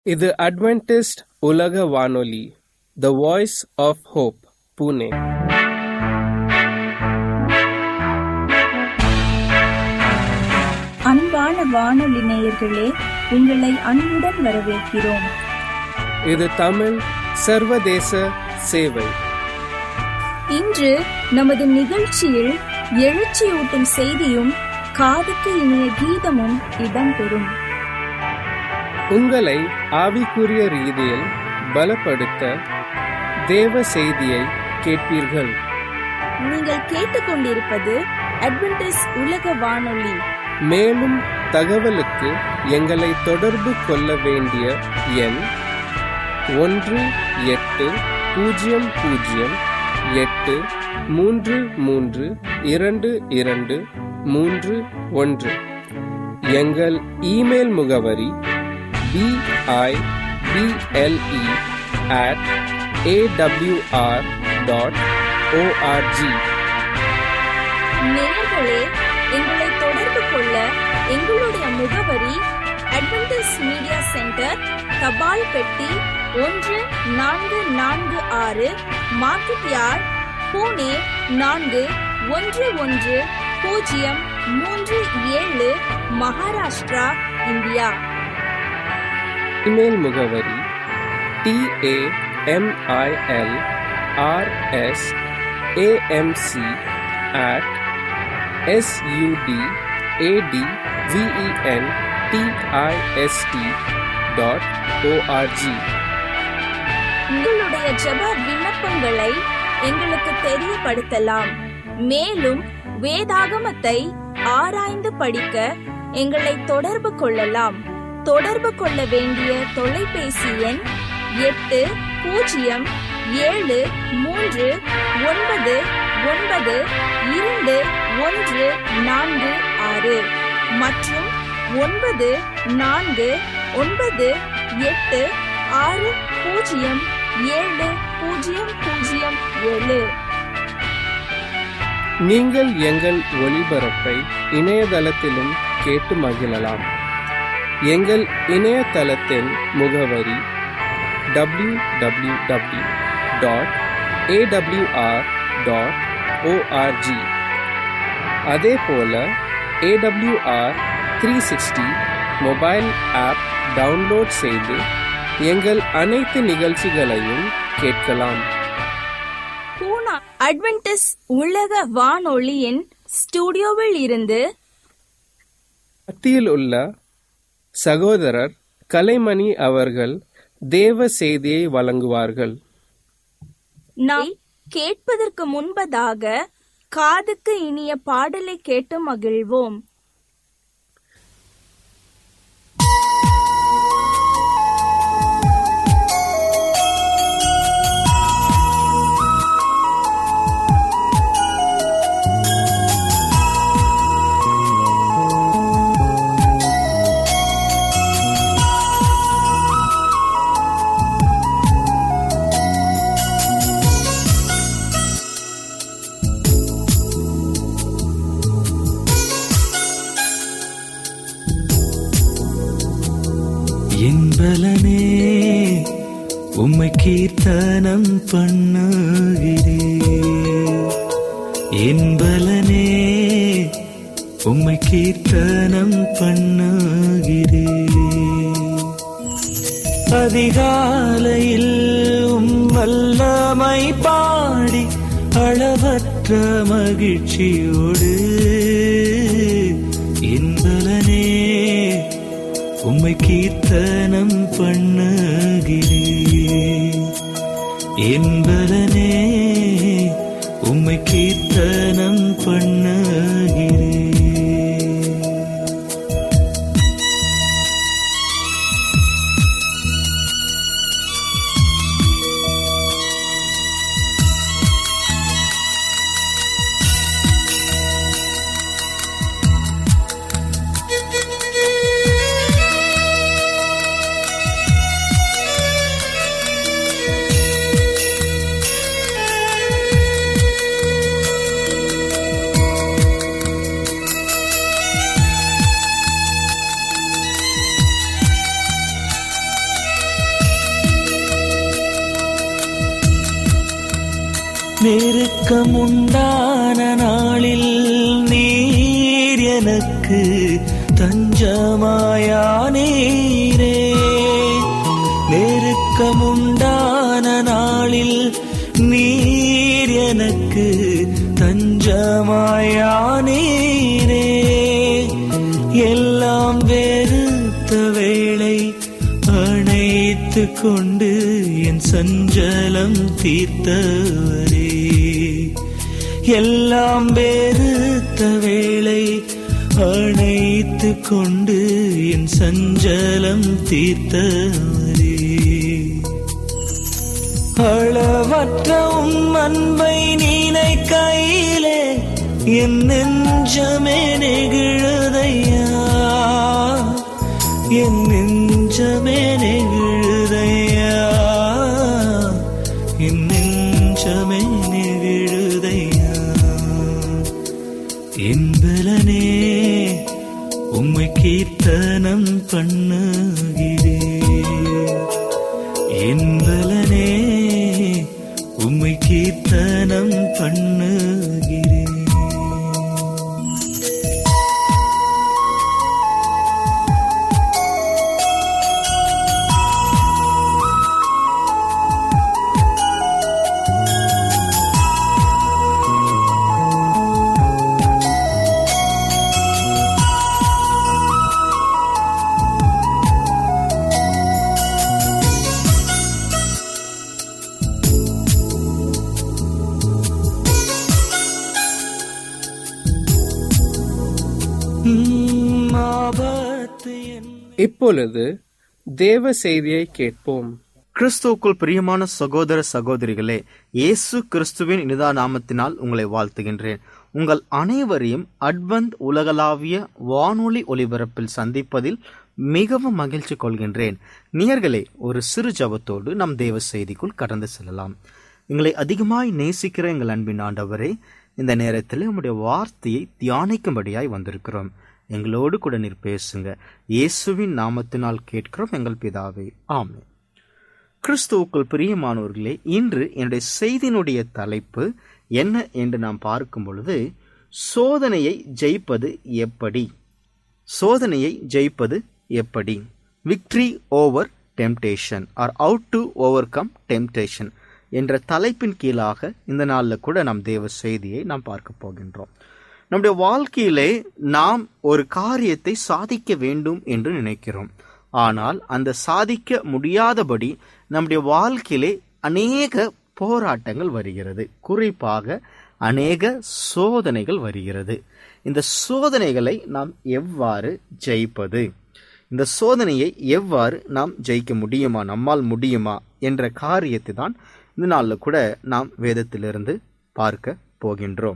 இது அட்வென்டிஸ்ட் உலக வானொலி the voice of hope Pune அன்பான வானொலி நேயர்களே உங்களை அன்புடன் வரவேற்கிறோம் இது தமிழ் சர்வதேச சேவை இன்று நமது நிகழ்ச்சியில் எழுச்சியூட்டும் செய்தியும் காதுக்கு இனிய கீதமும் இடம்பெறும் உங்களை ஆவிக்குரிய ரீதியில் பலப்படுத்த தேவ செய்தியை கேட்பீர்கள் நீங்கள் கேட்டுக்கொண்டிருப்பது அட்வென்டிஸ் உலக வானொலி மேலும் தகவலுக்கு எங்களை தொடர்பு கொள்ள வேண்டிய எண் ஒன்று எட்டு பூஜ்ஜியம் பூஜ்ஜியம் எட்டு மூன்று மூன்று இரண்டு இரண்டு மூன்று ஒன்று எங்கள் இமெயில் முகவரி BIBLE at AWR dot ORG நேயர்களே எங்களை தொடர்பு கொள்ள எங்களுடைய முகவரி அட்வென்டிஸ் மீடியா சென்டர் தபால் பெட்டி ஒன்று நான்கு நான்கு ஆறு மார்க்கெட் யார்ட் பூனே நான்கு ஒன்று ஒன்று பூஜ்ஜியம் மூன்று ஏழு மகாராஷ்டிரா இந்தியா இமெயில் முகவரி TAMIL RS AMC at SUD AD VEN DIST dot ORG உங்களுடைய ஜெப விண்ணப்பங்களை எங்களுக்கு தெரியப்படுத்தலாம் மேலும் வேதாகமத்தை ஆராய்ந்து படிக்க எங்களை தொடர்பு கொள்ளலாம் தொடர்பு கொள்ள வேண்டிய தொலைபேசி எண் எட்டு பூஜ்ஜியம் ஏழு மூன்று ஒன்பது ஒன்பது இரண்டு ஒன்று நான்கு ஆறு மற்றும் ஒன்பது நான்கு ஒன்பது எட்டு ஆறு பூஜ்ஜியம் ஏழு பூஜ்ஜியம் பூஜ்ஜியம் ஏழு நீங்கள் எங்கள் ஒளிபரப்பை இணையதளத்திலும் கேட்டு மகிழலாம் எங்கள் இணையதளத்தின் முகவரி W W W dot AWR dot ORG அதே போல AWR three sixty mobile app download செய்து எங்கள் அனைத்து நிகழ்ச்சிகளையும் கேட்கலாம் பூனா அட்வென்டிஸ் உலக வானொலியின் ஸ்டுடியோவில் இருந்து மத்தியில் உள்ள சகோதரர் கலைமணி அவர்கள் தேவ செய்தியை வழங்குவார்கள் நாம் கேட்பதற்கு முன்பதாக காதுக்கு இனிய பாடலை கேட்டு மகிழ்வோம் என்பலனே உம்மை கீர்த்தனம் பண்ணுகிறே என்பலனே உம்மை கீர்த்தனம் பண்ணுகிறே அதிகாலையில் உம் வல்லமை பாடி அளவற்ற மகிழ்ச்சியோடு என்பலனே உம்மை கீர்த்தனம் பண்ணுகிறே என்பதனே உம்மை கீர்த்தனம் பண்ணுகிறே நெருக்கம் உண்டான நாளில் நீர் எனக்கு தஞ்சமாயானீரே நெருக்கம் உண்டான நாளில் நீர் எனக்கு தஞ்சமாயானீரே எல்லாம் வெறுத்த வேளை அணைத்து கொண்டு என் சஞ்சலம் தீர்த்தவரே எல்லாம் வெறுத்த வேளை அணைத்து கொண்டு என் சஞ்சலம் தீர்த்தவரே அளவற்ற உம் அன்பை நீனை கையிலே என் நெஞ்சமே நெகிழுதையா என் நெஞ்சமே நெகிழுதையா என் நெஞ்சமே நெகிழுதையா என்பலனே உம்மை கீர்த்தனம் பண்ணுகிறேன் என்பலனே உம்மை கீர்த்தனம் பண்ணுகிறேன் உம் ஆபத்து என் இப்பொழுது தேவ செய்தியை கேட்போம் கிறிஸ்துவுக்குள் பிரியமான சகோதர சகோதரிகளே இயேசு கிறிஸ்துவின் இனிதா நாமத்தினால் உங்களை வாழ்த்துகின்றேன் உங்கள் அனைவரையும் அட்வந்த் உலகளாவிய வானொலி ஒலிபரப்பில் சந்திப்பதில் மிகவும் மகிழ்ச்சி கொள்கின்றேன் நேயர்களே ஒரு சிறு ஜபத்தோடு நம் தேவ செய்திக்குள் கடந்து செல்லலாம் எங்களை அதிகமாய் நேசிக்கிற எங்கள் அன்பின் ஆண்டவரே இந்த நேரத்தில் உம்முடைய வார்த்தையை தியானிக்கும்படியாய் வந்திருக்கிறோம் எங்களோடு கூட நீர் பேசுங்க இயேசுவின் நாமத்தினால் கேட்கிறோம் எங்கள் பிதாவே ஆமென் கிறிஸ்துவுக்குள் பிரியமானவர்களே இன்று என்னுடைய செய்தியினுடைய தலைப்பு என்ன என்று நாம் பார்க்கும் பொழுது சோதனையை ஜெயிப்பது எப்படி சோதனையை ஜெயிப்பது எப்படி victory over temptation or how to overcome temptation என்ற தலைப்பின் கீழாக இந்த நாளில் கூட நாம் தேவ செய்தியை நாம் பார்க்க போகின்றோம் நம்முடைய வாழ்க்கையிலே நாம் ஒரு காரியத்தை சாதிக்க வேண்டும் என்று நினைக்கிறோம் ஆனால் அந்த சாதிக்க முடியாதபடி நம்முடைய வாழ்க்கையிலே அநேக போராட்டங்கள் வருகிறது குறிப்பாக அநேக சோதனைகள் வருகிறது இந்த சோதனைகளை நாம் எவ்வாறு ஜெயிப்பது இந்த சோதனையை எவ்வாறு நாம் ஜெயிக்க முடியுமா நம்மால் முடியுமா என்ற காரியத்தை தான் இந்த நாளில் கூட நாம் வேதத்திலிருந்து பார்க்க போகின்றோம்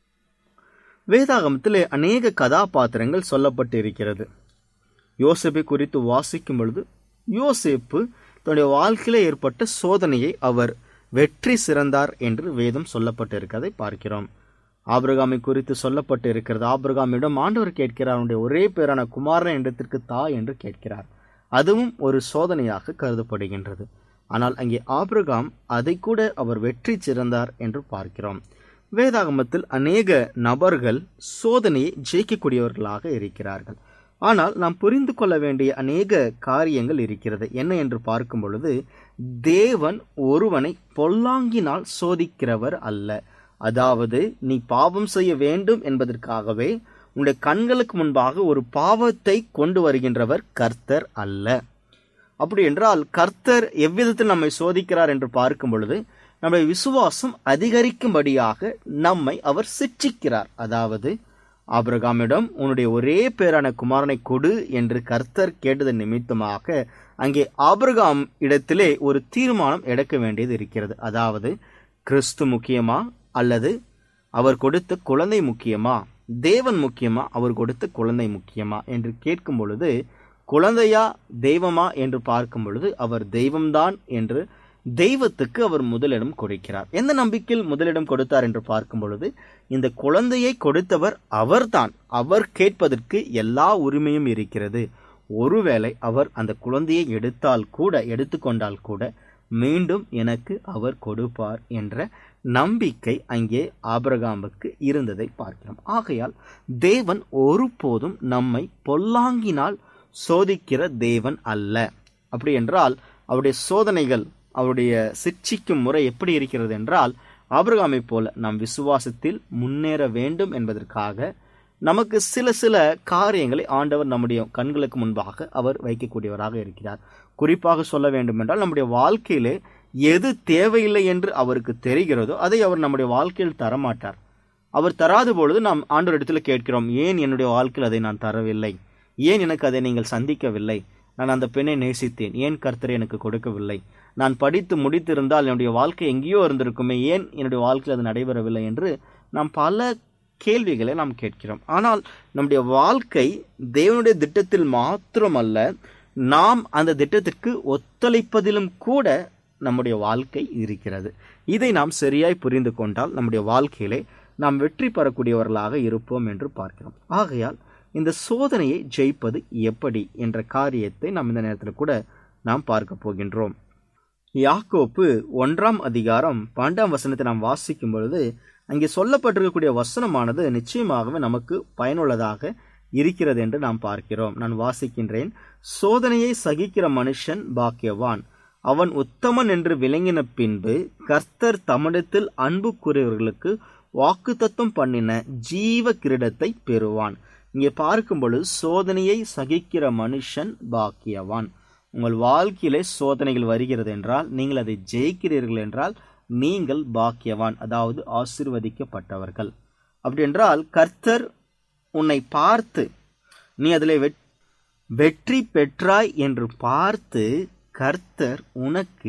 வேதாகமத்திலே அநேக கதாபாத்திரங்கள் சொல்லப்பட்டு இருக்கிறது யோசேப்பை குறித்து வாசிக்கும் பொழுது யோசேப்பு தன்னுடைய வாழ்க்கையில ஏற்பட்ட சோதனையை அவர் வெற்றி சிறந்தார் என்று வேதம் சொல்லப்பட்டு இருக்கிறதை பார்க்கிறோம் ஆபிரகாமை குறித்து சொல்லப்பட்டு இருக்கிறது ஆபிரகாமிடம் ஆண்டவர் கேட்கிறார் அவனுடைய ஒரே பேரான குமாரன் இடத்திற்கு தா என்று கேட்கிறார் அதுவும் ஒரு சோதனையாக கருதப்படுகின்றது ஆனால் அங்கே ஆபிரகாம் அதை கூட அவர் வெற்றி சிறந்தார் என்று பார்க்கிறோம் வேதாகமத்தில் அநேக நபர்கள் சோதனையை ஜெயிக்கக்கூடியவர்களாக இருக்கிறார்கள் ஆனால் நாம் புரிந்து கொள்ள வேண்டிய அநேக காரியங்கள் இருக்கிறது என்ன என்று பார்க்கும் பொழுது தேவன் ஒருவனை பொல்லாங்கினால் சோதிக்கிறவர் அல்ல அதாவது நீ பாவம் செய்ய வேண்டும் என்பதற்காகவே உன்னுடைய கண்களுக்கு முன்பாக ஒரு பாவத்தை கொண்டு வருகின்றவர் கர்த்தர் அல்ல அப்படி என்றால் கர்த்தர் எவ்விதத்தில் நம்மை சோதிக்கிறார் என்று பார்க்கும் பொழுது நம்முடைய விசுவாசம் அதிகரிக்கும்படியாக நம்மை அவர் சிட்சிக்கிறார் அதாவது ஆபிரகாமிடம் உன்னுடைய ஒரே பேரான குமாரனை கொடு என்று கர்த்தர் கேட்டது நிமித்தமாக அங்கே ஆபிரகாம் இடத்திலே ஒரு தீர்மானம் எடுக்க வேண்டியது இருக்கிறது அதாவது கிறிஸ்து முக்கியமா அல்லது அவர் கொடுத்த குழந்தை முக்கியமா தேவன் முக்கியமா அவர் கொடுத்த குழந்தை முக்கியமா என்று கேட்கும் பொழுது குழந்தையா தெய்வமா என்று பார்க்கும் பொழுது அவர் தெய்வம்தான் என்று தெய்வத்துக்கு அவர் முதலிடம் கொடுக்கிறார் எந்த நம்பிக்கையில் முதலிடம் கொடுத்தார் என்று பார்க்கும் பொழுது இந்த குழந்தையை கொடுத்தவர் அவர்தான் அவர் கேட்பதற்கு எல்லா உரிமையும் இருக்கிறது ஒருவேளை அவர் அந்த குழந்தையை எடுத்தால் கூட எடுத்துக்கொண்டால் கூட மீண்டும் எனக்கு அவர் கொடுப்பார் என்ற நம்பிக்கை அங்கே ஆபிரகாமுக்கு இருந்ததை பார்க்கிறோம் ஆகையால் தேவன் ஒருபோதும் நம்மை பொல்லாங்கினால் சோதிக்கிற தேவன் அல்ல அப்படி என்றால் அவருடைய சோதனைகள் அவருடைய சிக்ஷிக்கும் முறை எப்படி இருக்கிறது என்றால் ஆபிரகாமை போல நாம் விசுவாசத்தில் முன்னேற வேண்டும் என்பதற்காக நமக்கு சில சில காரியங்களை ஆண்டவர் நம்முடைய கண்களுக்கு முன்பாக அவர் வைக்கக்கூடியவராக இருக்கிறார் குறிப்பாக சொல்ல வேண்டும் என்றால் நம்முடைய வாழ்க்கையிலே எது தேவையில்லை என்று அவருக்கு தெரிகிறதோ அதை அவர் நம்முடைய வாழ்க்கையில் தரமாட்டார் அவர் தராத பொழுது நாம் ஆண்டவரிடத்துல கேட்கிறோம் ஏன் என்னுடைய வாழ்க்கையில் அதை நான் தரவில்லை ஏன் எனக்கு அதை நீங்கள் சந்திக்கவில்லை நான் அந்த பெண்ணை நேசித்தேன் ஏன் கர்த்தரை எனக்கு கொடுக்கவில்லை நான் படித்து முடித்திருந்தால் என்னுடைய வாழ்க்கை எங்கேயோ இருந்திருக்குமே ஏன் என்னுடைய வாழ்க்கையில் அது நடைபெறவில்லை என்று நாம் பல கேள்விகளை நாம் கேட்கிறோம் ஆனால் நம்முடைய வாழ்க்கை தேவனுடைய திட்டத்தில் மாத்திரமல்ல நாம் அந்த திட்டத்திற்கு ஒத்துழைப்பதிலும் கூட நம்முடைய வாழ்க்கை இருக்கிறது இதை நாம் சரியாய் புரிந்து கொண்டால் நம்முடைய வாழ்க்கையிலே நாம் வெற்றி பெறக்கூடியவர்களாக இருப்போம் என்று பார்க்கிறோம் ஆகையால் இந்த சோதனையை ஜெயிப்பது எப்படி என்ற காரியத்தை நாம் இந்த நேரத்தில் கூட நாம் பார்க்க போகின்றோம் யாக்கோப்பு ஒன்றாம் அதிகாரம் பன்னெண்டாம் வசனத்தை நாம் வாசிக்கும் பொழுது அங்கே சொல்லப்பட்டிருக்கக்கூடிய வசனமானது நிச்சயமாகவே நமக்கு பயனுள்ளதாக இருக்கிறது என்று நாம் பார்க்கிறோம் நான் வாசிக்கின்றேன் சோதனையை சகிக்கிற மனுஷன் பாக்கியவான் அவன் உத்தமன் என்று விளங்கின பின்பு கர்த்தர் தம்மிடத்தில் அன்பு கூறியவர்களுக்கு வாக்குத்தத்தம் பண்ணின ஜீவ கிரீடத்தை பெறுவான் இங்கே பார்க்கும் பொழுது சோதனையை சகிக்கிற மனுஷன் பாக்கியவான் உங்கள் வாழ்க்கையிலே சோதனைகள் வருகிறது என்றால் நீங்கள் அதை ஜெயிக்கிறீர்கள் என்றால் நீங்கள் பாக்கியவான் அதாவது ஆசிர்வதிக்கப்பட்டவர்கள் அப்படி என்றால் கர்த்தர் உன்னை பார்த்து நீ அதில் வெற்றி பெற்றாய் என்று பார்த்து கர்த்தர் உனக்கு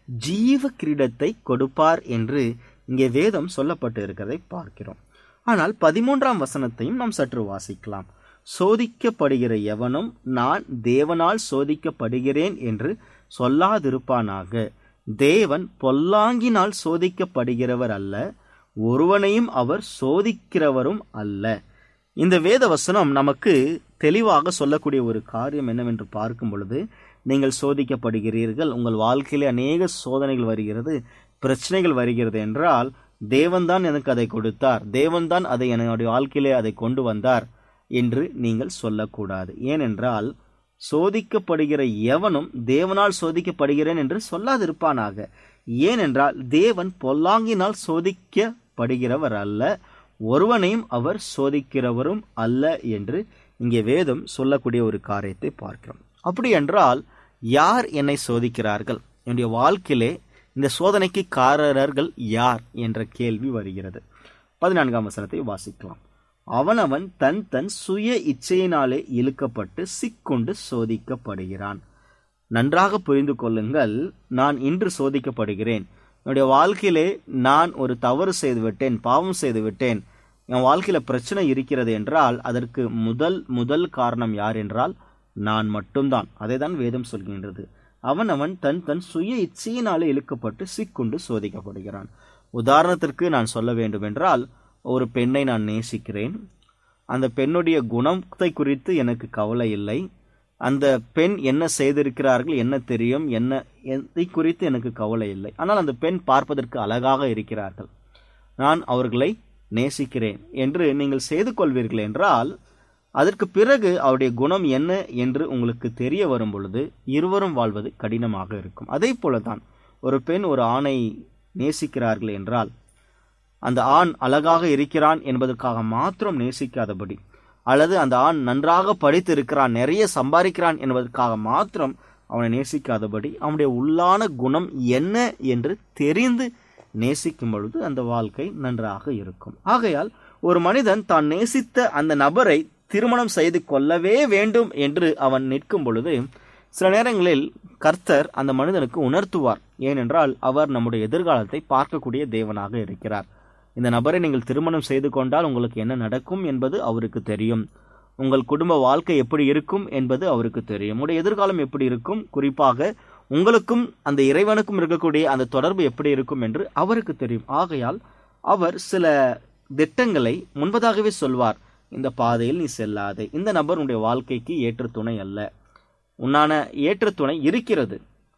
ஜீவ கிரீடத்தை கொடுப்பார் என்று இங்கே வேதம் சொல்லப்பட்டு இருக்கிறதை பார்க்கிறோம் ஆனால் பதிமூன்றாம் வசனத்தையும் நாம் சற்று வாசிக்கலாம் சோதிக்கப்படுகிற எவனும் நான் தேவனால் சோதிக்கப்படுகிறேன் என்று சொல்லாதிருப்பானாக தேவன் பொல்லாங்கினால் சோதிக்கப்படுகிறவர் அல்ல ஒருவனையும் அவர் சோதிக்கிறவரும் அல்ல இந்த வேத வசனம் நமக்கு தெளிவாக சொல்லக்கூடிய ஒரு காரியம் என்னவென்று பார்க்கும் பொழுது நீங்கள் சோதிக்கப்படுகிறீர்கள் உங்கள் வாழ்க்கையிலே அநேக சோதனைகள் வருகிறது பிரச்சனைகள் வருகிறது என்றால் தேவன்தான் எனக்கு அதை கொடுத்தார் தேவன்தான் அதை என்னுடைய வாழ்க்கையிலே அதை கொண்டு வந்தார் என்று நீங்கள் சொல்லக்கூடாது ஏனென்றால் சோதிக்கப்படுகிற எவனும் தேவனால் சோதிக்கப்படுகிறேன் என்று சொல்லாதிருப்பானாக ஏனென்றால் தேவன் பொல்லாங்கினால் சோதிக்கப்படுகிறவர் அல்ல ஒருவனையும் அவர் சோதிக்கிறவரும் அல்ல என்று இங்கே வேதம் சொல்லக்கூடிய ஒரு காரியத்தை பார்க்கிறோம் அப்படி என்றால் யார் என்னை சோதிக்கிறார்கள் என்னுடைய வாழ்க்கையிலே இந்த சோதனைக்கு காரர்கள் யார் என்ற கேள்வி வருகிறது பதினான்காம் வசனத்தை வாசிக்கலாம் அவனவன் தன் தன் சுய இச்சையினாலே இழுக்கப்பட்டு சிக்கொண்டு சோதிக்கப்படுகிறான் நன்றாக புரிந்து கொள்ளுங்கள் நான் இன்று சோதிக்கப்படுகிறேன் என்னுடைய வாழ்க்கையிலே நான் ஒரு தவறு செய்து விட்டேன் பாவம் செய்து விட்டேன் என் வாழ்க்கையில பிரச்சனை இருக்கிறது என்றால் அதற்கு முதல் முதல் காரணம் யார் என்றால் நான் மட்டும்தான் அதை தான் வேதம் சொல்கின்றது அவன் அவன் தன் தன் சுய இச்சையினாலே இழுக்கப்பட்டு சிக்கொண்டு சோதிக்கப்படுகிறான் உதாரணத்திற்கு நான் சொல்ல வேண்டும் என்றால் ஒரு பெண்ணை நான் நேசிக்கிறேன் அந்த பெண்ணுடைய குணத்தை குறித்து எனக்கு கவலை இல்லை அந்த பெண் என்ன செய்திருக்கிறார்கள் என்ன தெரியும் என்ன எதை குறித்து எனக்கு கவலை இல்லை ஆனால் அந்த பெண் பார்ப்பதற்கு அழகாக இருக்கிறார்கள் நான் அவர்களை நேசிக்கிறேன் என்று நீங்கள் செய்து கொள்வீர்கள் என்றால் அதற்கு பிறகு அவருடைய குணம் என்ன என்று உங்களுக்கு தெரிய வரும் பொழுது இருவரும் வாழ்வது கடினமாக இருக்கும் அதே போலதான் ஒரு பெண் ஒரு ஆணை நேசிக்கிறார்கள் என்றால் அந்த ஆண் அழகாக இருக்கிறான் என்பதற்காக மாத்திரம் நேசிக்காதபடி அல்லது அந்த ஆண் நன்றாக படித்து இருக்கிறான் நிறைய சம்பாதிக்கிறான் என்பதற்காக மாத்திரம் அவனை நேசிக்காதபடி அவனுடைய உள்ளான குணம் என்ன என்று தெரிந்து நேசிக்கும் பொழுது அந்த வாழ்க்கை நன்றாக இருக்கும் ஆகையால் ஒரு மனிதன் தான் நேசித்த அந்த நபரை திருமணம் செய்து கொள்ளவே வேண்டும் என்று அவன் நிற்கும் பொழுது சில நேரங்களில் கர்த்தர் அந்த மனிதனுக்கு உணர்த்துவார் ஏனென்றால் அவர் நம்முடைய எதிர்காலத்தை பார்க்கக்கூடிய தேவனாக இருக்கிறார் இந்த நபரை நீங்கள் திருமணம் செய்து கொண்டால் உங்களுக்கு என்ன நடக்கும் என்பது அவருக்கு தெரியும் உங்கள் குடும்ப வாழ்க்கை எப்படி இருக்கும் என்பது அவருக்கு தெரியும் உங்களுடைய எதிர்காலம் எப்படி இருக்கும் குறிப்பாக உங்களுக்கும் அந்த இறைவனுக்கும் இருக்கக்கூடிய அந்த தொடர்பு எப்படி இருக்கும் என்று அவருக்கு தெரியும் ஆகையால் அவர் சில திட்டங்களை முன்பதாகவே சொல்வார் இந்த பாதையில் நீ செல்லாதே இந்த நபர் உன்னுடைய வாழ்க்கைக்கு ஏற்ற துணை அல்ல உன்னான ஏற்ற துணை இருக்கிறது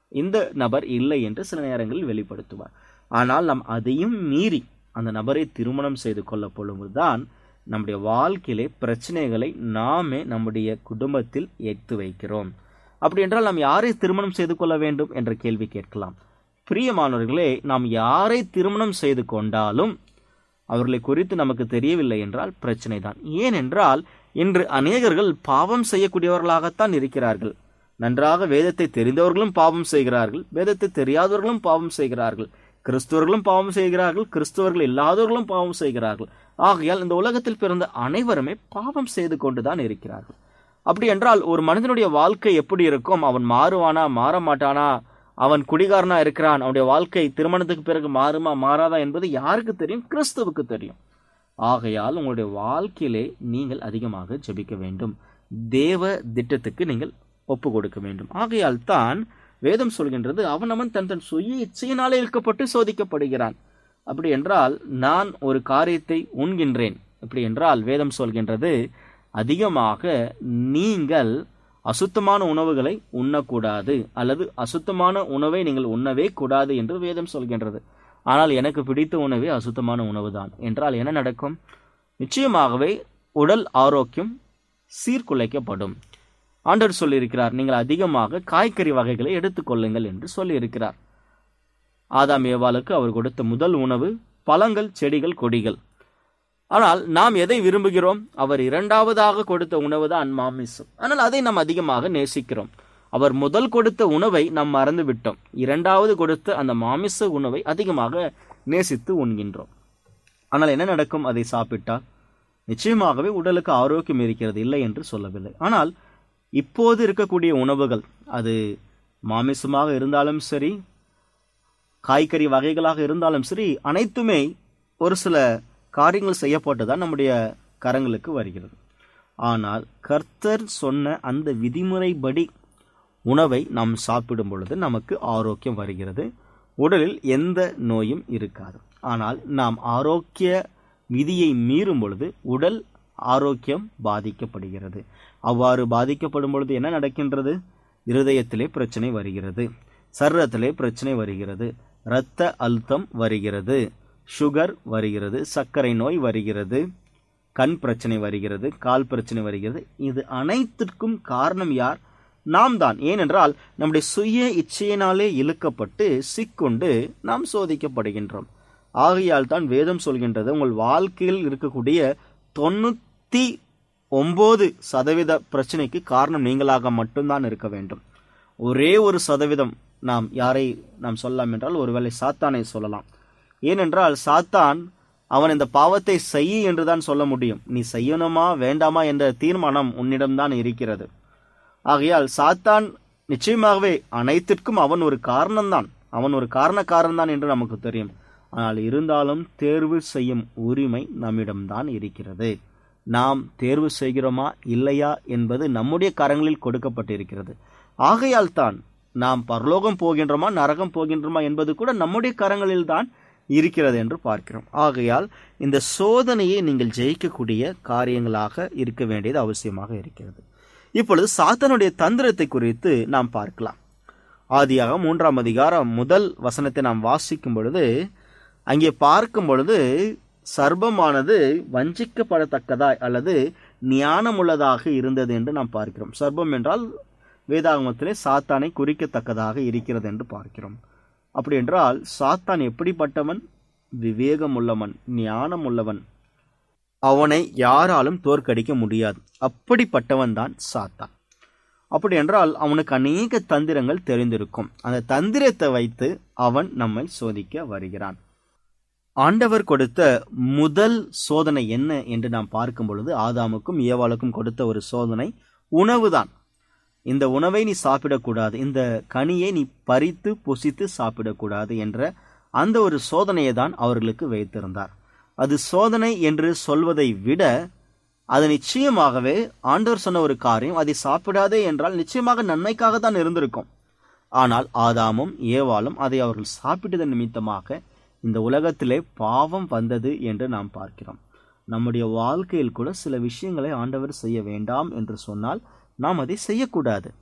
இந்த நபர் இல்லை என்று சில நேரங்களில் வெளிப்படுத்துவார் ஆனால் நாம் அதையும் மீறி அந்த நபரை திருமணம் செய்து கொள்ள பொழுதுதான் நம்முடைய வாழ்க்கையிலே பிரச்சனைகளை நாமே நம்முடைய குடும்பத்தில் எடுத்து வைக்கிறோம் அப்படி என்றால் நாம் யாரை திருமணம் செய்து கொள்ள வேண்டும் என்ற கேள்வி கேட்கலாம் பிரியமானவர்களே நாம் யாரை திருமணம் செய்து கொண்டாலும் அவர்களை குறித்து நமக்கு தெரியவில்லை என்றால் பிரச்சனை தான் ஏனென்றால் இன்று அநேகர்கள் பாவம் செய்யக்கூடியவர்களாகத்தான் இருக்கிறார்கள் நன்றாக வேதத்தை தெரிந்தவர்களும் பாவம் செய்கிறார்கள் வேதத்தை தெரியாதவர்களும் பாவம் செய்கிறார்கள் கிறிஸ்தவர்களும் பாவம் செய்கிறார்கள் கிறிஸ்தவர்கள் இல்லாதவர்களும் பாவம் செய்கிறார்கள் ஆகையால் இந்த உலகத்தில் பிறந்த அனைவருமே பாவம் செய்து கொண்டுதான் இருக்கிறார்கள் அப்படி என்றால் ஒரு மனிதனுடைய வாழ்க்கை எப்படி இருக்கும் அவன் மாறுவானா மாற மாட்டானா அவன் குடிகாரனா இருக்கிறான் அவனுடைய வாழ்க்கை திருமணத்துக்கு பிறகு மாறுமா மாறாதா என்பது யாருக்கு தெரியும் கிறிஸ்துவுக்கு தெரியும் ஆகையால் உங்களுடைய வாழ்க்கையிலே நீங்கள் அதிகமாக ஜெபிக்க வேண்டும் தேவ திட்டத்துக்கு நீங்கள் ஒப்பு கொடுக்க வேண்டும் ஆகையால் தான் வேதம் சொல்கின்றது அவன் அவன் தன் தன் சுய இச்சையினாலே இழுக்கப்பட்டு சோதிக்கப்படுகிறான் அப்படி என்றால் நான் ஒரு காரியத்தை உண்கின்றேன் அப்படி என்றால் வேதம் சொல்கின்றது அதிகமாக நீங்கள் அசுத்தமான உணவுகளை உண்ணக்கூடாது அல்லது அசுத்தமான உணவை நீங்கள் உண்ணவே கூடாது என்று வேதம் சொல்கின்றது ஆனால் எனக்கு பிடித்த உணவே அசுத்தமான உணவு தான் என்றால் என்ன நடக்கும் நிச்சயமாகவே உடல் ஆரோக்கியம் சீர்குலைக்கப்படும் ஆண்டவர் சொல்லியிருக்கிறார் நீங்கள் அதிகமாக காய்கறி வகைகளை எடுத்துக்கொள்ளுங்கள் என்று சொல்லியிருக்கிறார் ஆதாம் ஏவாளுக்கு அவர் கொடுத்த முதல் உணவு பழங்கள் செடிகள் கொடிகள் ஆனால் நாம் எதை விரும்புகிறோம் அவர் இரண்டாவதாக கொடுத்த உணவு தான் மாமிசம் ஆனால் அதை நாம் அதிகமாக நேசிக்கிறோம் அவர் முதல் கொடுத்த உணவை நாம் மறந்து விட்டோம் இரண்டாவது கொடுத்த அந்த மாமிச உணவை அதிகமாக நேசித்து உண்கின்றோம் ஆனால் என்ன நடக்கும் அதை சாப்பிட்டால் நிச்சயமாகவே உடலுக்கு ஆரோக்கியம் இருக்கிறது இல்லை என்று சொல்லவில்லை ஆனால் இப்போது இருக்கக்கூடிய உணவுகள் அது மாமிசமாக இருந்தாலும் சரி காய்கறி வகைகளாக இருந்தாலும் சரி அனைத்துமே ஒரு சில காரியங்கள் செய்யப்பட்டுதான் நம்முடைய கரங்களுக்கு வருகிறது ஆனால் கர்த்தர் சொன்ன அந்த விதிமுறைப்படி உணவை நாம் சாப்பிடும் பொழுது நமக்கு ஆரோக்கியம் வருகிறது உடலில் எந்த நோயும் இருக்காது ஆனால் நாம் ஆரோக்கிய விதியை மீறும் பொழுது உடல் ஆரோக்கியம் பாதிக்கப்படுகிறது அவ்வாறு பாதிக்கப்படும் பொழுது என்ன நடக்கின்றது இருதயத்திலே பிரச்சனை வருகிறது சர்ரத்திலே பிரச்சனை வருகிறது இரத்த அழுத்தம் வருகிறது சுகர் வருகிறது சர்க்கரை நோய் வருகிறது கண் பிரச்சனை வருகிறது கால் பிரச்சனை வருகிறது இது அனைத்திற்கும் காரணம் யார் நாம் தான் ஏனென்றால் நம்முடைய சுய இச்சையினாலே இழுக்கப்பட்டு சிக்கொண்டு நாம் சோதிக்கப்படுகின்றோம் ஆகையால் தான் வேதம் சொல்கின்றது உங்கள் வாழ்க்கையில் இருக்கக்கூடிய தொண்ணூத்தி ஒன்பது சதவீத பிரச்சனைக்கு காரணம் நீங்களாக மட்டும்தான் இருக்க வேண்டும் ஒரே ஒரு சதவீதம் நாம் யாரை நாம் சொல்லலாம் என்றால் ஒருவேளை சாத்தானை சொல்லலாம் ஏனென்றால் சாத்தான் அவன் இந்த பாவத்தை செய் என்றுதான் சொல்ல முடியும் நீ செய்யணுமா வேண்டாமா என்ற தீர்மானம் உன்னிடம்தான் இருக்கிறது ஆகையால் சாத்தான் நிச்சயமாகவே அனைத்திற்கும் அவன் ஒரு காரணம்தான் அவன் ஒரு காரணக்காரன் தான் என்று நமக்கு தெரியும் ஆனால் இருந்தாலும் தேர்வு செய்யும் உரிமை நம்மிடம்தான் இருக்கிறது நாம் தேர்வு செய்கிறோமா இல்லையா என்பது நம்முடைய கரங்களில் கொடுக்கப்பட்டிருக்கிறது ஆகையால் தான் நாம் பரலோகம் போகின்றோமா நரகம் போகின்றோமா என்பது கூட நம்முடைய கரங்களில் தான் இருக்கிறது என்று பார்க்கிறோம் ஆகையால் இந்த சோதனையை நீங்கள் ஜெயிக்கக்கூடிய காரியங்களாக இருக்க வேண்டியது அவசியமாக இருக்கிறது இப்பொழுது சாத்தனுடைய தந்திரத்தை குறித்து நாம் பார்க்கலாம் ஆதியாக மூன்றாம் அதிகாரம் முதல் வசனத்தை நாம் வாசிக்கும் பொழுது அங்கே பார்க்கும் பொழுது சர்ப்பமானது வஞ்சிக்கப்படத்தக்கதாய் அல்லது ஞானமுள்ளதாக இருந்தது என்று நாம் பார்க்கிறோம் சர்ப்பம் என்றால் வேதாகமத்திலே சாத்தானை குறிக்கத்தக்கதாக இருக்கிறது என்று பார்க்கிறோம் அப்படி என்றால் சாத்தான் எப்படிப்பட்டவன் விவேகமுள்ளவன் ஞானமுள்ளவன் அவனை யாராலும் தோற்கடிக்க முடியாது அப்படிப்பட்டவன் தான் சாத்தான் அப்படி என்றால் அவனுக்கு அநேக தந்திரங்கள் தெரிந்திருக்கும் அந்த தந்திரத்தை வைத்து அவன் நம்மை சோதிக்க வருகிறான் ஆண்டவர் கொடுத்த முதல் சோதனை என்ன என்று நாம் பார்க்கும் பொழுது ஆதாமுக்கும் ஏவாளுக்கும் கொடுத்த ஒரு சோதனை உணவுதான் இந்த உணவை நீ சாப்பிடக்கூடாது இந்த கனியை நீ பறித்து புசித்து சாப்பிடக்கூடாது என்ற அந்த ஒரு சோதனையை தான் அவர்களுக்கு வைத்திருந்தார் அது சோதனை என்று சொல்வதை விட அது நிச்சயமாகவே ஆண்டவர் சொன்ன ஒரு காரியம் அதை சாப்பிடாதே என்றால் நிச்சயமாக நன்மைக்காக தான் இருந்திருக்கும் ஆனால் ஆதாமும் ஏவாளும் அதை அவர்கள் சாப்பிட்டதன் நிமித்தமாக இந்த உலகத்திலே பாவம் வந்தது என்று நாம் பார்க்கிறோம் நம்முடைய வாழ்க்கையில் கூட சில விஷயங்களை ஆண்டவர் செய்ய வேண்டாம் என்று சொன்னால் நாம் அதை செய்யக்கூடாது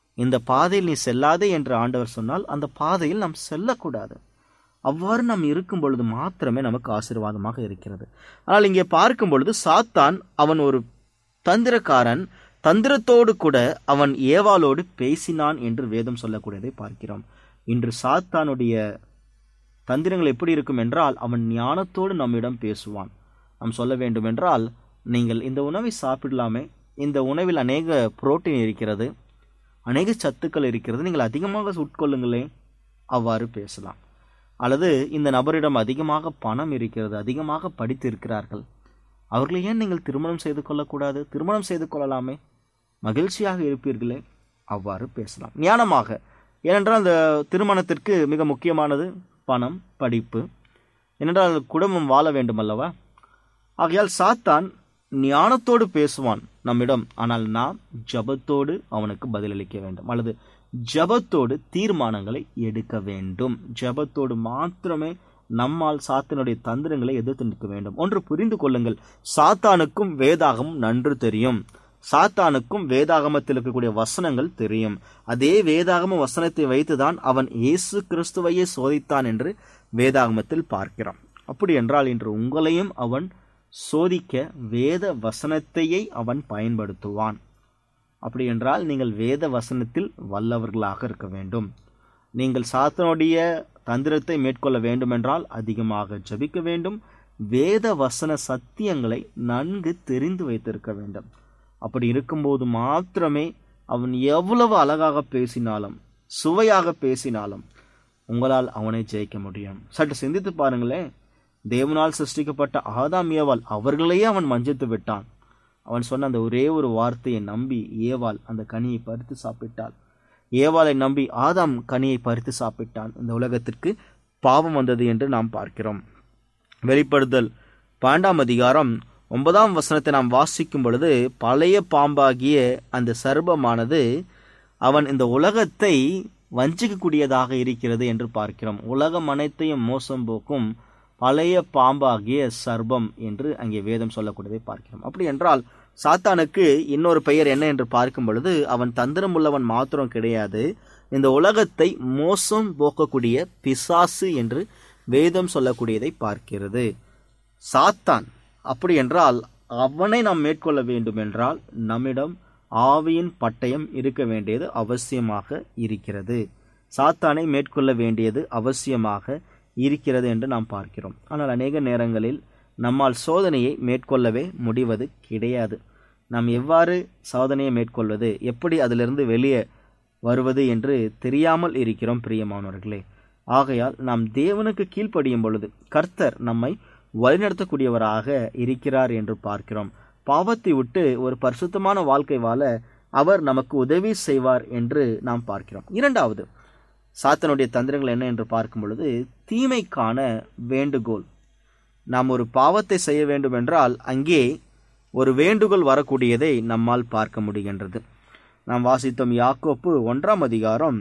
இந்த பாதையில் நீ செல்லாதே என்று ஆண்டவர் சொன்னால் அந்த பாதையில் நாம் செல்லக்கூடாது அவ்வாறு நாம் இருக்கும் பொழுது மாத்திரமே நமக்கு ஆசீர்வாதமாக இருக்கிறது ஆனால் இங்கே பார்க்கும் பொழுது சாத்தான் அவன் ஒரு தந்திரக்காரன் தந்திரத்தோடு கூட அவன் ஏவாளோடு பேசினான் என்று வேதம் சொல்லக்கூடியதை பார்க்கிறோம் இன்று சாத்தானுடைய தந்திரங்கள் எப்படி இருக்கும் என்றால் அவன் ஞானத்தோடு நம்மிடம் பேசுவான் நாம் சொல்ல வேண்டும் என்றால் நீங்கள் இந்த உணவை சாப்பிடலாமே இந்த உணவில் அநேக புரோட்டீன் இருக்கிறது அநேக சத்துக்கள் இருக்கிறது நீங்கள் அதிகமாக உட்கொள்ளுங்களே அவ்வாறு பேசலாம் அல்லது இந்த நபரிடம் அதிகமாக பணம் இருக்கிறது அதிகமாக படித்து இருக்கிறார்கள் அவர்களை ஏன் நீங்கள் திருமணம் செய்து கொள்ளக்கூடாது திருமணம் செய்து கொள்ளலாமே மகிழ்ச்சியாக இருப்பீர்களே அவ்வாறு பேசலாம் ஞானமாக ஏனென்றால் அந்த திருமணத்திற்கு மிக முக்கியமானது பணம் படிப்பு ஏனென்றால் குடும்பம் வாழ வேண்டும் அல்லவா ஆகையால் சாத்தான் ஞானத்தோடு பேசுவான் நம்மிடம் ஆனால் நாம் ஜபத்தோடு அவனுக்கு பதிலளிக்க வேண்டும் அல்லது ஜபத்தோடு தீர்மானங்களை எடுக்க வேண்டும் ஜபத்தோடு மாத்திரமே நம்மால் சாத்தானுடைய தந்திரங்களை எதிர்த்து நிற்க வேண்டும் ஒன்று புரிந்து கொள்ளுங்கள் சாத்தானுக்கும் வேதாகமும் நன்று தெரியும் சாத்தானுக்கும் வேதாகமத்தில் இருக்கக்கூடிய வசனங்கள் தெரியும் அதே வேதாகம வசனத்தை வைத்துதான் அவன் இயேசு கிறிஸ்துவையே சோதித்தான் என்று வேதாகமத்தில் பார்க்கிறோம் அப்படி என்றால் இன்று உங்களையும் அவன் சோதிக்க வேத வசனத்தையே அவன் பயன்படுத்துவான் அப்படி என்றால் நீங்கள் வேத வசனத்தில் வல்லவர்களாக இருக்க வேண்டும் நீங்கள் சாத்தனுடைய தந்திரத்தை மேற்கொள்ள வேண்டுமென்றால் அதிகமாக ஜபிக்க வேண்டும் வேத வசன சத்தியங்களை நன்கு தெரிந்து வைத்திருக்க வேண்டும் அப்படி இருக்கும்போது மாத்திரமே அவன் எவ்வளவு அழகாக பேசினாலும் சுவையாக பேசினாலும் உங்களால் அவனை ஜெயிக்க முடியும் சற்று சிந்தித்து பாருங்களேன் தேவனால் சிருஷ்டிக்கப்பட்ட ஆதாம் ஏவாள் அவர்களையே அவன் வஞ்சித்து விட்டான் அவன் சொன்ன அந்த ஒரே ஒரு வார்த்தையை நம்பி ஏவாள் அந்த கனியை பறித்து சாப்பிட்டாள் ஏவாளை நம்பி ஆதாம் கனியை பறித்து சாப்பிட்டான் இந்த உலகத்திற்கு பாவம் வந்தது என்று நாம் பார்க்கிறோம் வெளிப்படுதல் பாண்டாம் அதிகாரம் ஒன்பதாம் வசனத்தை நாம் வாசிக்கும் பொழுது பழைய பாம்பாகிய அந்த சர்பமானது அவன் இந்த உலகத்தை வஞ்சிக்கக்கூடியதாக இருக்கிறது என்று பார்க்கிறோம் உலகம் அனைத்தையும் மோசம் போக்கும் பழைய பாம்பாகிய சர்பம் என்று அங்கே வேதம் சொல்லக்கூடியதை பார்க்கிறோம் அப்படி என்றால் சாத்தானுக்கு இன்னொரு பெயர் என்ன என்று பார்க்கும் பொழுது அவன் தந்திரம் உள்ளவன் மாத்திரம் கிடையாது இந்த உலகத்தை மோசம் போக்கக்கூடிய பிசாசு என்று வேதம் சொல்லக்கூடியதை பார்க்கிறது சாத்தான் அப்படி என்றால் அவனை நாம் மேற்கொள்ள வேண்டும் என்றால் நம்மிடம் ஆவியின் பட்டயம் இருக்க வேண்டியது அவசியமாக இருக்கிறது சாத்தானை மேற்கொள்ள வேண்டியது அவசியமாக இருக்கிறது என்று நாம் பார்க்கிறோம் ஆனால் அநேக நேரங்களில் நம்மால் சோதனையை மேற்கொள்ளவே முடிவது கிடையாது நாம் எவ்வாறு சோதனையை மேற்கொள்வது எப்படி அதிலிருந்து வெளியே வருவது என்று தெரியாமல் இருக்கிறோம் பிரியமானவர்களே ஆகையால் நாம் தேவனுக்கு கீழ்ப்படியும் பொழுது கர்த்தர் நம்மை வழிநடத்தக்கூடியவராக இருக்கிறார் என்று பார்க்கிறோம் பாவத்தை விட்டு ஒரு பரிசுத்தமான வாழ்க்கை வாழ அவர் நமக்கு உதவி செய்வார் என்று நாம் பார்க்கிறோம் இரண்டாவது சாத்தனுடைய தந்திரங்கள் என்ன என்று பார்க்கும் பொழுது தீமைக்கான வேண்டுகோள் நாம் ஒரு பாவத்தை செய்ய வேண்டும் என்றால் அங்கே ஒரு வேண்டுகோள் வரக்கூடியதை நம்மால் பார்க்க முடிகின்றது நாம் வாசித்தோம் யாக்கோப்பு ஒன்றாம் அதிகாரம்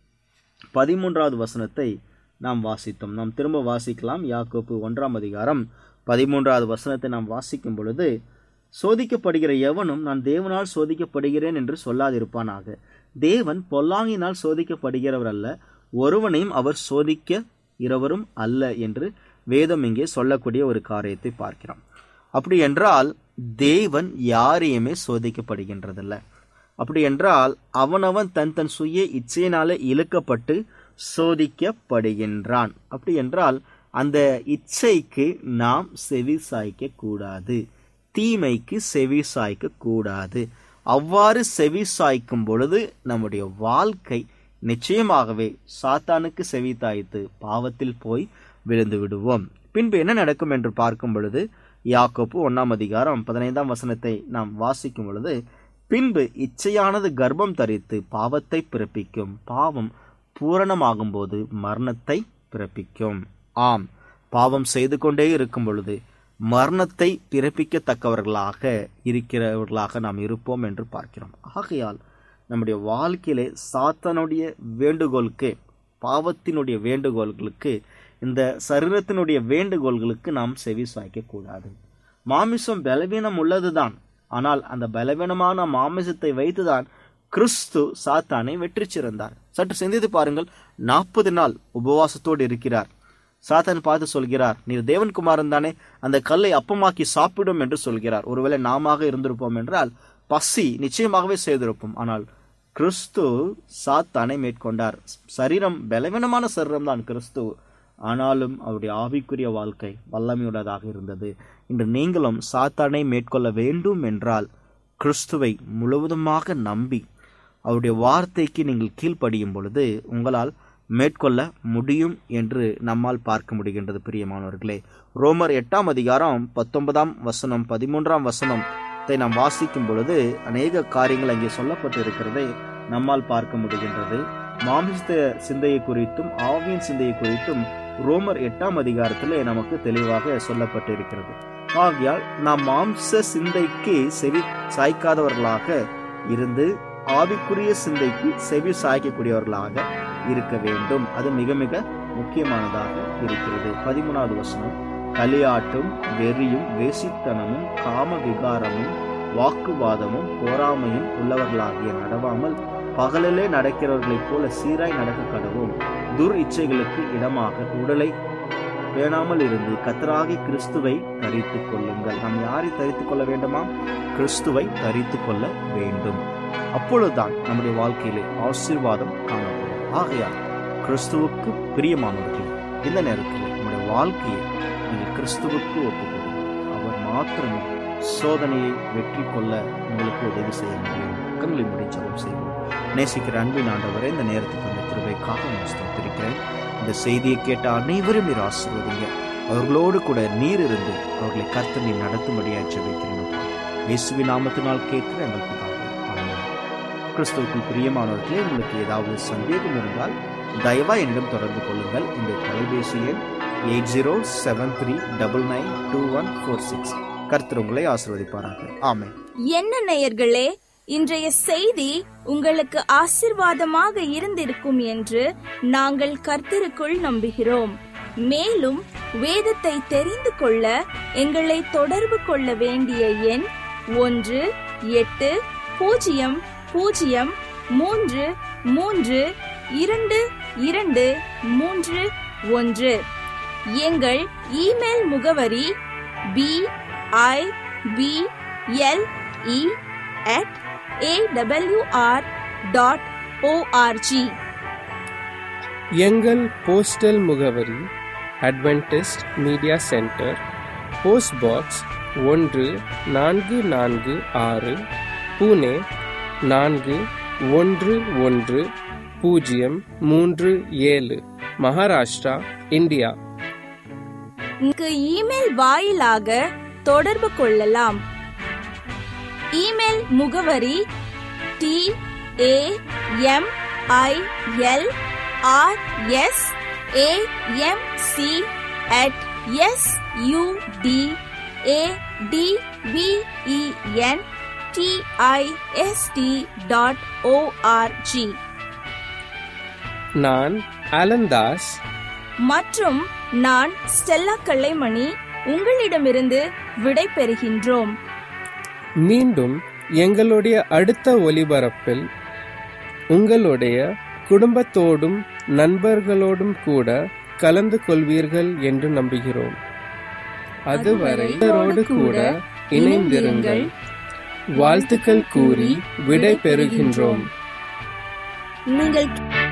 பதிமூன்றாவது வசனத்தை நாம் வாசித்தோம் நாம் திரும்ப வாசிக்கலாம் யாக்கோப்பு ஒன்றாம் அதிகாரம் பதிமூன்றாவது வசனத்தை நாம் வாசிக்கும் பொழுது சோதிக்கப்படுகிற எவனும் நான் தேவனால் சோதிக்கப்படுகிறேன் என்று சொல்லாதிருப்பானாக தேவன் பொல்லாங்கினால் சோதிக்கப்படுகிறவர் அல்ல ஒருவனையும் அவர் சோதிக்க இரவரும் அல்ல என்று வேதம் இங்கே சொல்லக்கூடிய ஒரு காரியத்தை பார்க்கிறோம் அப்படி என்றால் தேவன் யாரையுமே சோதிக்கப்படுகின்றதில்ல அப்படி என்றால் அவனவன் தன் தன் சுய இச்சையினால இழுக்கப்பட்டு சோதிக்கப்படுகின்றான் அப்படி என்றால் அந்த இச்சைக்கு நாம் செவி சாய்க்க கூடாது தீமைக்கு செவி சாய்க்க கூடாது அவ்வாறு செவி சாய்க்கும் பொழுது நம்முடைய வாழ்க்கை நிச்சயமாகவே சாத்தானுக்கு செவி தாய்த்து பாவத்தில் போய் விழுந்து விடுவோம் பின்பு என்ன நடக்கும் என்று பார்க்கும் பொழுது யாக்கோப்பு ஒன்னாம் அதிகாரம் பதினைந்தாம் வசனத்தை நாம் வாசிக்கும் பொழுது பின்பு இச்சையானது கர்ப்பம் தரித்து பாவத்தை பிறப்பிக்கும் பாவம் பூரணமாகும் போது மரணத்தை பிறப்பிக்கும் ஆம் பாவம் செய்து கொண்டே இருக்கும் பொழுது மரணத்தை பிறப்பிக்கத்தக்கவர்களாக இருக்கிறவர்களாக நாம் இருப்போம் என்று பார்க்கிறோம் ஆகையால் நம்முடைய வாழ்க்கையிலே சாத்தனுடைய வேண்டுகோளுக்கு பாவத்தினுடைய வேண்டுகோள்களுக்கு இந்த சரீரத்தினுடைய வேண்டுகோள்களுக்கு நாம் செவி சாய்க்க கூடாது மாமிசம் பலவீனம் உள்ளதுதான் ஆனால் அந்த பலவீனமான மாமிசத்தை வைத்துதான் கிறிஸ்து சாத்தானை வெற்றி சிறந்தார் சற்று சிந்தித்து பாருங்கள் நாற்பது நாள் உபவாசத்தோடு இருக்கிறார் சாத்தான் பார்த்து சொல்கிறார் நீர் தேவன்குமாரன் தானே அந்த கல்லை அப்பமாக்கி சாப்பிடும் என்று சொல்கிறார் ஒருவேளை நாம இருந்திருப்போம் என்றால் பசி நிச்சயமாகவே செய்திருப்போம் ஆனால் கிறிஸ்து சாத்தானை மேற்கொண்டார் சரீரம் பலவீனமான சரீரம் தான் கிறிஸ்து ஆனாலும் அவருடைய ஆவிக்குரிய வாழ்க்கை வல்லமையுள்ளதாக இருந்தது இன்று நீங்களும் சாத்தானை மேற்கொள்ள வேண்டும் என்றால் கிறிஸ்துவை முழுவதுமாக நம்பி அவருடைய வார்த்தைக்கு நீங்கள் கீழ்ப்படியும் பொழுது உங்களால் மேற்கொள்ள முடியும் என்று நம்மால் பார்க்க முடிகின்றது பிரியமானவர்களே ரோமர் எட்டாம் அதிகாரம் பத்தொன்பதாம் வசனம் பதிமூன்றாம் வசனத்தை நாம் வாசிக்கும் பொழுது அநேக காரியங்கள் அங்கே சொல்லப்பட்டு இருக்கிறதை நம்மால் பார்க்க முடிகின்றது மாமிச சிந்தையை குறித்தும் ஆவியின் சிந்தையை குறித்தும் ரோமர் எட்டாம் அதிகாரத்திலே நமக்கு தெளிவாக சொல்லப்பட்டு இருக்கிறது ஆகையால் நாம் மாம்ச சிந்தைக்கு செவி சாய்க்காதவர்களாக இருந்து ஆவிக்குரிய சிந்தைக்கு செவி சாய்க்கக்கூடியவர்களாக இருக்க வேண்டும் அது மிக மிக முக்கியமானதாக இருக்கிறது பதிமூணாவது வசனம் களியாட்டும் வெறியும் வேசித்தனமும் காம விகாரமும் வாக்குவாதமும் போராமையும் உள்ளவர்களாகிய நடவாமல் பகலிலே நடக்கிறவர்களைப் போல சீராய் நடக்க கடவும் துர் இச்சைகளுக்கு இடமாக உடலை பேணாமல் இருந்து கத்தராகி கிறிஸ்துவை தரித்துக் கொள்ளுங்கள் நாம் யாரை தரித்துக் கொள்ள வேண்டுமாம் கிறிஸ்துவை தரித்துக் கொள்ள வேண்டும் அப்பொழுதுதான் நம்முடைய வாழ்க்கையிலே ஆசீர்வாதம் காணப்படும் ஆகையால் கிறிஸ்துவுக்கு பிரியமானவர்கள் இந்த நேரத்தில் நம்முடைய வாழ்க்கையை நீங்கள் கிறிஸ்துவுக்கு ஒப்புக்கொடுங்கள் அவர் மாத்திரமே சோதனையை வெற்றி கொள்ள உங்களுக்கு உதவி செய்ய முடியும் கண்களை முடி ஜெபம் செய்வோம் நேசிக்கிற அன்பின் ஆண்டவரை இந்த நேரத்துக்கு அந்த கிருபைக்காக நான் ஸ்தோத்திரிக்கிறேன் இந்த செய்தியை கேட்ட அனைவரும் நீர் ஆசீர்வதிங்க அவர்களோடு கூட நீர் இருந்து அவர்களை கர்த்தனை நடத்தும்படியாக ஜெபிக்கிறேன் இயேசுவின் நாமத்தினால் கேட்கிற எங்கள் பிதாவே. ஆமென். கிறிஸ்துவுக்குள் பிரியமானவர்களே உங்களுக்கு ஏதாவது சந்தேகம் இருந்தால் தயவா என்னிடம் தொடர்பு கொள்ளுங்கள் இந்த தொலைபேசி எண் eight zero seven three double nine two one four six கர்த்தர் உங்களை ஆசீர்வதிப்பாராக ஆமென் என்ன நேயர்களே இன்றைய செய்தி உங்களுக்கு ஆசிர்வாதமாக இருந்திருக்கும் என்று நாங்கள் கர்த்தருக்குள் நம்புகிறோம் மேலும் வேதத்தை தெரிந்து கொள்ள எங்களை தொடர்பு கொள்ள வேண்டிய எண் ஒன்று எட்டு பூஜ்ஜியம் பூஜ்ஜியம் மூன்று மூன்று இரண்டு இரண்டு மூன்று ஒன்று எங்கள் இமெயில் முகவரி B I B L E at awr dot ORG எங்கள் போஸ்டல் முகவரி Adventist media centre post box ஒன்று நான்கு நான்கு ஆறு புனே நான்கு ஒன்று ஒன்று பூஜ்ஜியம் மூன்று ஏழு மகாராஷ்டிரா இந்தியா இங்கு இமெயில் வாயிலாக தொடர்பு கொள்ளலாம் இமெயில் முகவரி T A M I L R S A M C at S U D A D V E N T I S T dot ORG நான் அலந்தாஸ் மற்றும் நான் ஸ்டெல்லா கல்லைமணி உங்களிடமிருந்து விடை பெறுகின்றோம் மீண்டும் எங்களுடைய அடுத்த ஒலிபரப்பில் உங்களுடைய குடும்பத்தோடும் நண்பர்களோடும் கூட கலந்து கொள்வீர்கள் என்று நம்புகிறோம் அதுவரை இவரோடு கூட இணைந்திருங்கள் வாழ்த்துக்கள் கூறி விடை பெறுகின்றோம் நீங்கள்